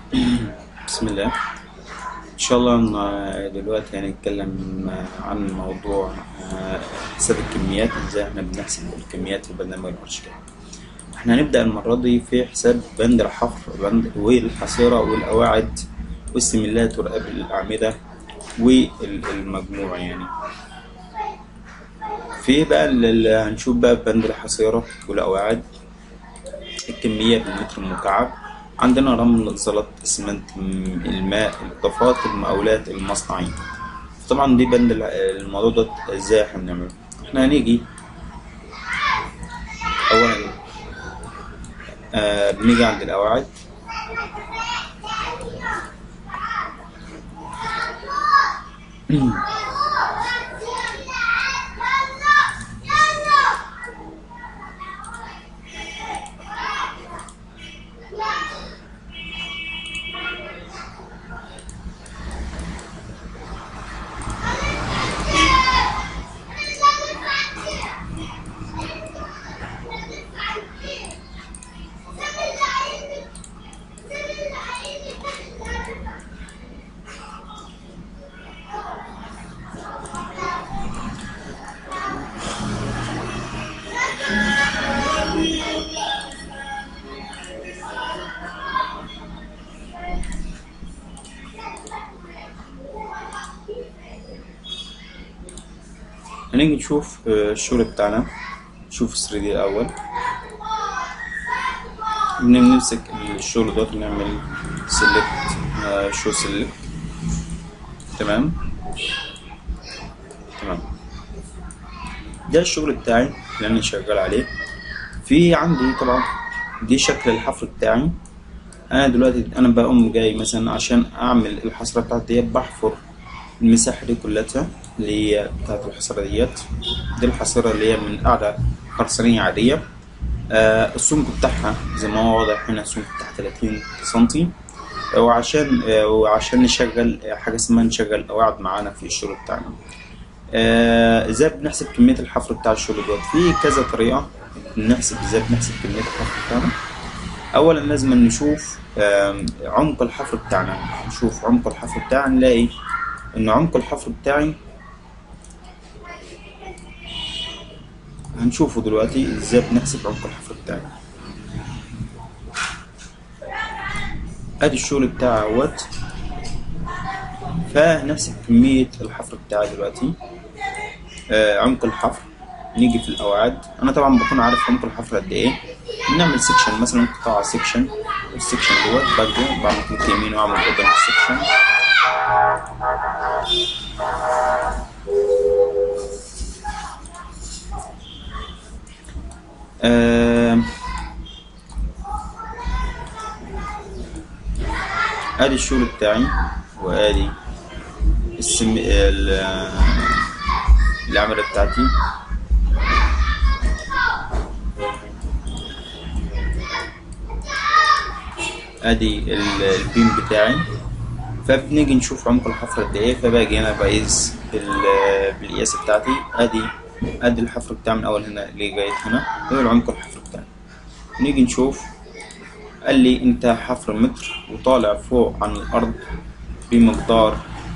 بسم الله إن شاء الله ن- دلوقتي هنتكلم عن موضوع آه، حساب الكميات إزاي إحنا بنحسب الكميات في برنامج الأرشيكاد إحنا هنبدأ المرة دي في حساب بند الحفر بند والحصيرة والقواعد والسميلات ورقاب الأعمدة والمجموع يعني في بقى ال- ال- هنشوف بقى بند الحصيرة والقواعد الكمية بالمتر المكعب عندنا رمل زلط اسمنت م- الماء الاضافات المقاولات المصنعية طبعا دي بند ال- الموضوع ده ازاي احنا بنعمله احنا هنيجي اولا آه بنيجي عند القواعد هنيجي نشوف آه، الشغل بتاعنا نشوف 3 دي الاول بنمسك الشغل دوت نعمل سيلكت شو سيلكت تمام تمام ده الشغل بتاعي اللي انا شغال عليه في عندي طبعا دي شكل الحفر بتاعي انا دلوقتي انا بقوم جاي مثلا عشان اعمل الحصره بتاعتي ديت بحفر المساحه دي كلها اللي هي بتاعت الحصره ديت دي الحصيره اللي هي من قاعده خرسانيه عاديه آه السمك بتاعها زي ما هو واضح هنا السمك بتاعها 30 سنتي وعشان آه وعشان نشغل آه، حاجه اسمها نشغل قواعد معانا في الشغل بتاعنا آه، ازاي بنحسب كميه الحفر بتاع الشغل دوت في كذا طريقه بنحسب ازاي بنحسب كميه الحفر بتاعنا اولا لازم نشوف آم، عمق الحفر بتاعنا نشوف عمق الحفر بتاعنا نلاقي ان عمق الحفر بتاعي هنشوفه دلوقتي ازاي بنحسب عمق الحفر بتاعي ادي الشغل بتاعي اهوت فهنحسب كمية الحفر بتاعي دلوقتي آه عمق الحفر نيجي في القواعد انا طبعا بكون عارف عمق الحفر قد ايه بنعمل سيكشن مثلا قطاع سيكشن السيكشن دوت باخده بعمل كليك يمين واعمل اوبن السيكشن آه ادي الشغل بتاعي وادي السم ال- العملة بتاعتي ادي ال- البيم بتاعي فبنيجي نشوف عمق الحفرة قد ايه فباجي هنا بقيس بال- بالقياس بتاعتي ادي ادي الحفر بتاعي من اول هنا لغاية هنا ده عمق الحفر بتاعي نيجي نشوف قال لي انت حفر متر وطالع فوق عن الارض بمقدار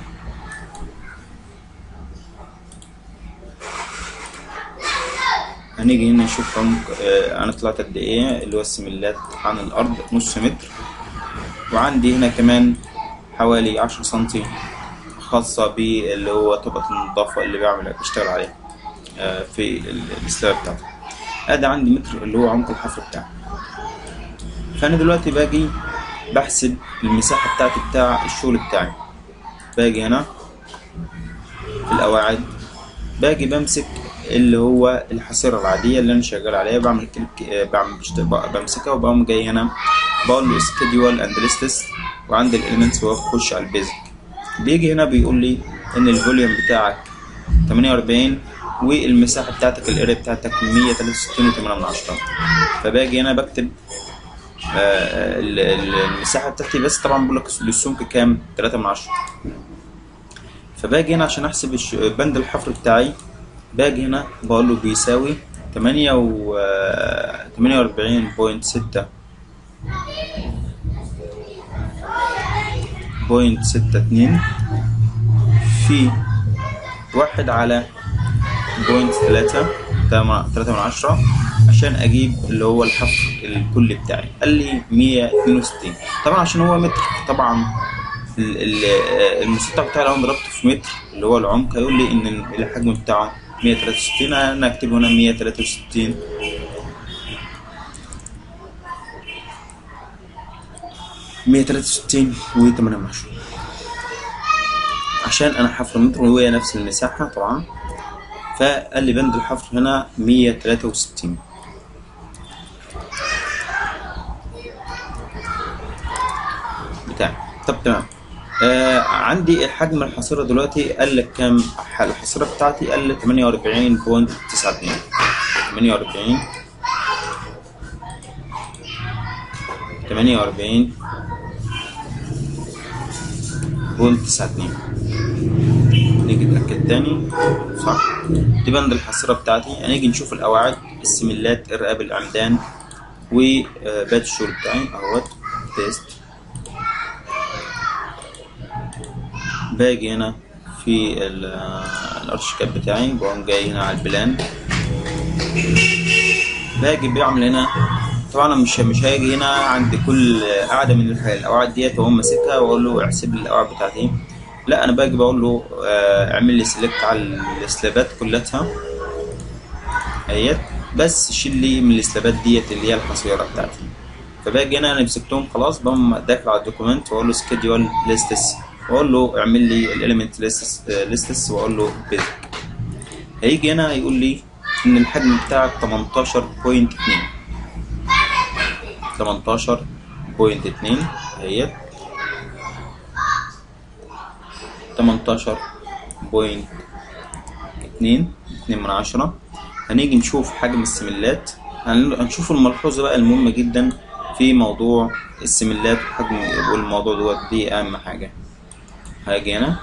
هنيجي هنا نشوف عمق آه، انا طلعت قد ايه اللي هو السملات عن الارض نص متر وعندي هنا كمان حوالي عشرة سنتي خاصة باللي هو طبقة النظافة اللي بعمل بشتغل عليها آه، في ال- السلاب بتاعتي ادي عندي متر اللي هو عمق الحفر بتاعي فانا دلوقتي باجي بحسب المساحة بتاعتي بتاع الشغل بتاعي باجي هنا في القواعد باجي بمسك اللي هو الحصيرة العادية اللي أنا شغال عليها بعمل كليك آه، بعمل بشت- ب- بمسكها وبقوم جاي هنا بقول له سكيدول اند ليستس وعند الاليمنتس واخش على البيزك بيجي هنا بيقول لي ان الفوليوم بتاعك 48 والمساحة بتاعتك الاريا بتاعتك 163.8 فباجي هنا بكتب آه، ال- ال- المساحة بتاعتي بس طبعا بقول لك للسمك كام 3 من 10 فباجي هنا عشان احسب الش- بند الحفر بتاعي باجي هنا بقول له بيساوي 8 و 48.6 بوينت ستة اتنين في واحد على بوينت ثلاثة تلاتة من عشرة عشان أجيب اللي هو الحفر الكلي بتاعي قال لي مية اتنين وستين طبعا عشان هو متر طبعا ال- ال- المسطح بتاعي لو أنا ضربته في متر اللي هو العمق هيقول لي إن الحجم بتاعه مية تلاتة وستين أنا أكتب هنا مية تلاتة وستين مية تلاتة وستين وتمانية من عشرة عشان انا حفر متر وهي نفس المساحة طبعا فقال لي بند الحفر هنا مية تلاتة وستين بتاع طب تمام آه عندي الحجم الحصيرة دلوقتي قال لك كام الحصيرة بتاعتي قال لي تمانية وأربعين بوينت تسعة اتنين تمانية وأربعين تمانية وأربعين بوينت تسعة اتنين نيجي نتأكد تاني صح دي بند الحصيرة بتاعتي هنيجي نشوف القواعد السملات الرقاب العمدان وباد الشغل بتاعي اهوت تيست باجي هنا في ال- الارشيكاب بتاعي بقوم جاي هنا على البلان باجي بعمل هنا طبعا أنا مش مش هاجي هنا عند كل قاعده من الح- القواعد ديت واقوم ماسكها واقول له احسب لي القواعد بتاعتي لا انا باجي بقول له آه، اعمل لي سيلكت على السلابات كلها اهيت بس شيل لي من السلابات ديت اللي هي الحصيره بتاعتي فباجي هنا انا مسكتهم خلاص بقوم داخل على الدوكيمنت واقول له سكيدول ليستس واقول له اعمل لي الاليمنت ليستس واقول له بيزك هيجي هنا يقول لي ان الحجم بتاعك 18.2 18.2 اهيت 18.2 2 من عشرة هنيجي نشوف حجم السملات هن- هنشوف الملحوظة بقى المهمة جدا في موضوع السملات وحجم والموضوع دوت دي أهم حاجة هاجي هنا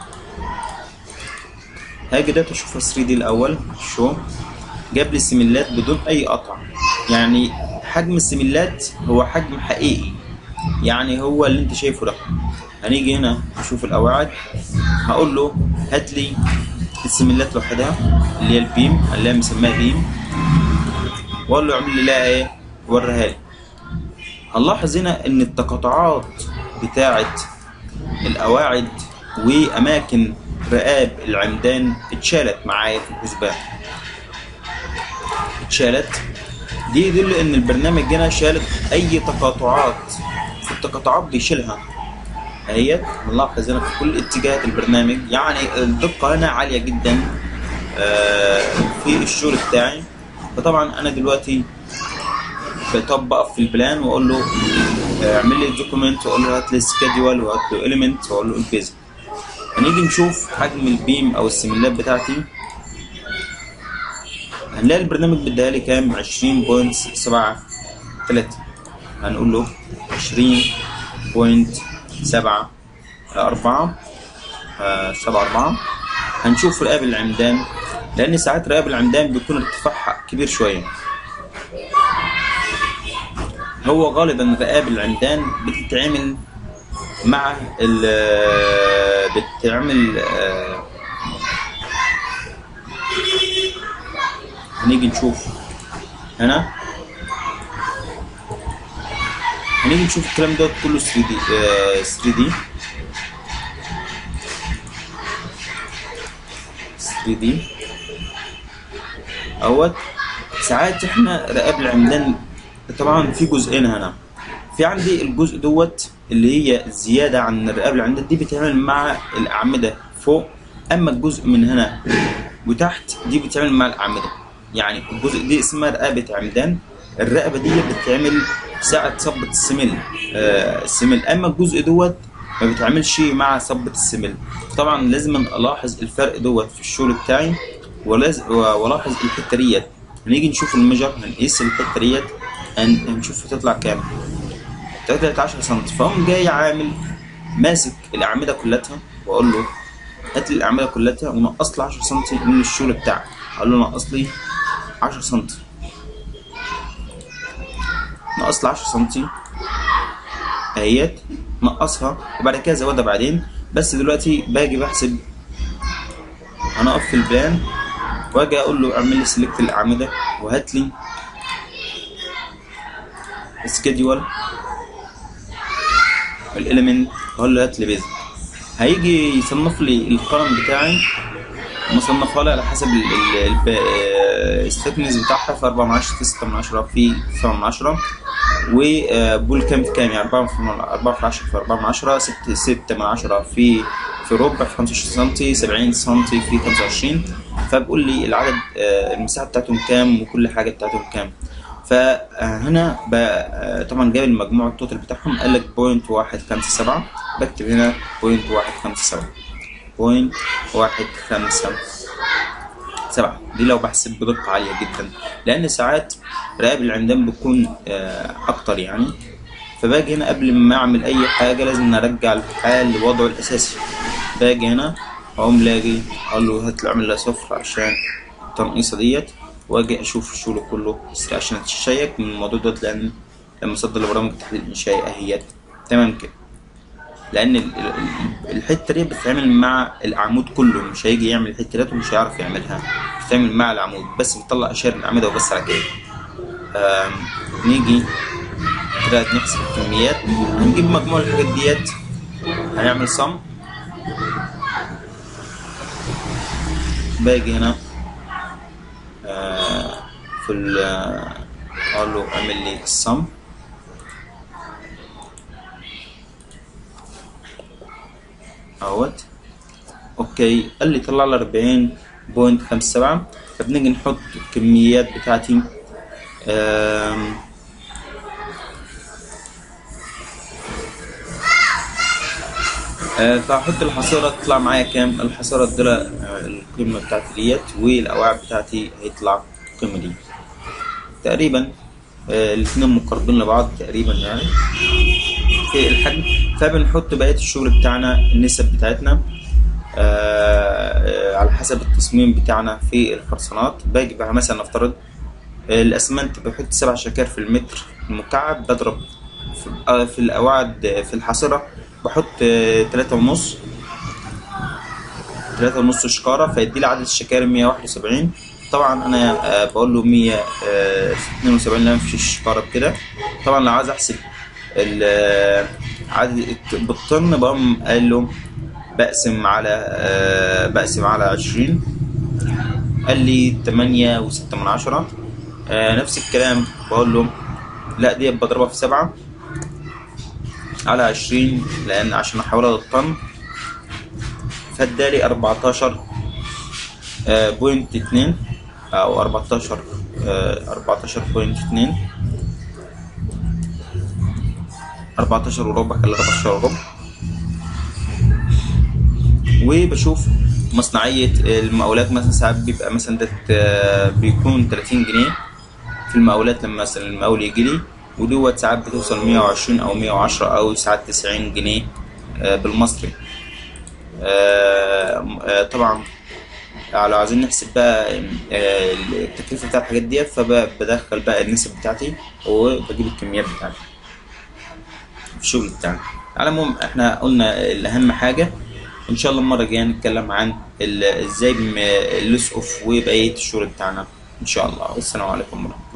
هاجي ده اشوف 3 دي الاول شو جاب لي السملات بدون اي قطع يعني حجم السملات هو حجم حقيقي يعني هو اللي انت شايفه ده هنيجي هنا نشوف القواعد هقول له هات لي السملات لوحدها اللي هي البيم اللي هي مسماها بيم واقول له اعمل لي لها ايه وريها لي هنلاحظ هنا ان التقاطعات بتاعه القواعد واماكن رقاب العمدان اتشالت معايا في الحسبان اتشالت دي يدل ان البرنامج هنا شالت اي تقاطعات في التقاطعات بيشيلها اهيت نلاحظ هنا في كل اتجاهات البرنامج يعني الدقة هنا عالية جدا آه، في الشغل بتاعي فطبعا انا دلوقتي بطبق في البلان واقول له آه، اعمل لي دوكيمنت واقول له هات لي سكيدول وهات له اليمنت واقول له البيزك هنيجي نشوف حجم البيم او السملات بتاعتي هنلاقي البرنامج بديها لي كام 20.73 هنقول له 20.74 سبعة أربعة هنشوف رقاب العمدان لأن ساعات رقاب العمدان بيكون ارتفاعها كبير شوية هو غالبا رقاب العمدان بتتعمل مع ال بتعمل آه، هنيجي نشوف هنا هنيجي نشوف الكلام ده كله 3 دي 3 دي 3 دي اهوت ساعات احنا رقاب العمدان طبعا في جزئين هنا في عندي الجزء دوت اللي هي زيادة عن الرقاب العمدان دي بتعمل مع الأعمدة فوق أما الجزء من هنا وتحت دي بتعمل مع الأعمدة يعني الجزء دي اسمها رقابة عمدان الرقبة دي بتتعمل ساعة صبة السمل آه السمل أما الجزء دوت ما بيتعملش مع صبة السمل طبعا لازم ألاحظ الفرق دوت في الشغل بتاعي ولاز- وألاحظ الحتة ديت هنيجي نشوف الميجر هنقيس الحتة ديت هن- هنشوف هتطلع كام 13 سم فاقوم جاي عامل ماسك الاعمده كلها واقول له هات لي الاعمده كلها ونقص لي 10 سم من الشغل بتاعك اقول له نقص لي 10 سم نقص لي 10 سم اهيت نقصها وبعد كده زودها بعدين بس دلوقتي باجي بحسب هنقف في البلان واجي اقول له اعمل لي سيلكت الاعمده وهات لي سكيدول الاليمنت اقول له هات لي بيزك هيجي يصنف لي القلم بتاعي مصنفها لي على حسب الثيكنس بتاعها في 4 من 10 في 6 من 10 في 7 من 10 وبول كام في كام يعني 4 في 4 في 10 في 4 من 10 6 6 من 10 في في ربع في 25 سم 70 سم في 25 فبقول لي العدد آه، المساحه بتاعتهم كام وكل حاجه بتاعتهم كام فهنا بقى طبعا جايب المجموع التوتال بتاعهم قال لك بوينت واحد خمسة سبعة بكتب هنا بوينت واحد خمسة سبعة بوينت واحد خمسة سبعة دي لو بحسب بدقة عالية جدا لأن ساعات رقاب العمدان بتكون آه، أكتر يعني فباجي هنا قبل ما أعمل أي حاجة لازم نرجع الحال لوضعه الأساسي باجي هنا أقوم لاقي أقول له هات لي اعمل لها صفر عشان التنقيصة ديت واجي اشوف الشغل كله بس عشان اتشيك من الموضوع دوت لان لما اصدر لبرامج التحليل الانشائي اهيت تمام كده لان ال- ال- ال- الحته دي بتتعمل مع العمود كله مش هيجي يعمل الحته ديت ومش هيعرف يعملها بتتعمل مع العمود بس بتطلع اشياء الاعمده وبس على كده آم، نيجي كده نحسب الكميات هنجيب مجموع الحاجات ديت هنعمل صم باجي هنا آه، في ال اقول له اعمل لي الصم اهوت اوكي قال لي طلع لي 40 بوينت خمسة سبعة فبنيجي نحط الكميات بتاعتي آم، آه، فهحط الحصيرة تطلع معايا كام الحصيرة تدرى القيمة بتاعتي ديت والأواعي بتاعتي هيطلع القيمة دي تقريبا آه، الاتنين مقربين لبعض تقريبا يعني في الحجم فبنحط بقية الشغل بتاعنا النسب بتاعتنا آه، آه، على حسب التصميم بتاعنا في الخرسانات باجي بقى مثلا نفترض آه، الأسمنت بحط سبع شكاير في المتر المكعب بضرب في, آه، في الأواعد آه، في الحصيرة بحط آه، تلاتة ونص تلاتة ونص شكارة فيدي لي عدد الشكاير مية واحد وسبعين طبعا أنا آه، بقول له مية اتنين وسبعين لا مفيش شكارة بكده طبعا لو عايز أحسب ال- آه، عدد الت- بالطن بقوم قايل له بقسم على آه، بقسم على عشرين قال لي تمانية وستة من عشرة آه، نفس الكلام بقول له لا دي بضربها في سبعة على عشرين لأن عشان أحولها للطن فادالي أربعتاشر آه، بوينت اتنين أو أربعتاشر آه، أربعتاشر بوينت اتنين أربعتاشر وربع خلي أربعتاشر وربع وبشوف مصنعية المقاولات مثلا ساعات بيبقى مثلا ده آه، بيكون 30 جنيه في المقاولات لما مثلا المقاول يجي لي ودوت ساعات بتوصل 120 او 110 او ساعات 90 جنيه آه، بالمصري آه، آه، طبعا لو عايزين نحسب بقى آه، التكلفة بتاع الحاجات ديت فبدخل بقى النسب بتاعتي وبجيب الكميات بتاعتي في الشغل بتاعنا على العموم احنا قلنا الاهم حاجة ان شاء الله المرة الجاية نتكلم عن ال- ازاي اللوس اوف وبقية الشغل بتاعنا ان شاء الله والسلام عليكم ورحمة الله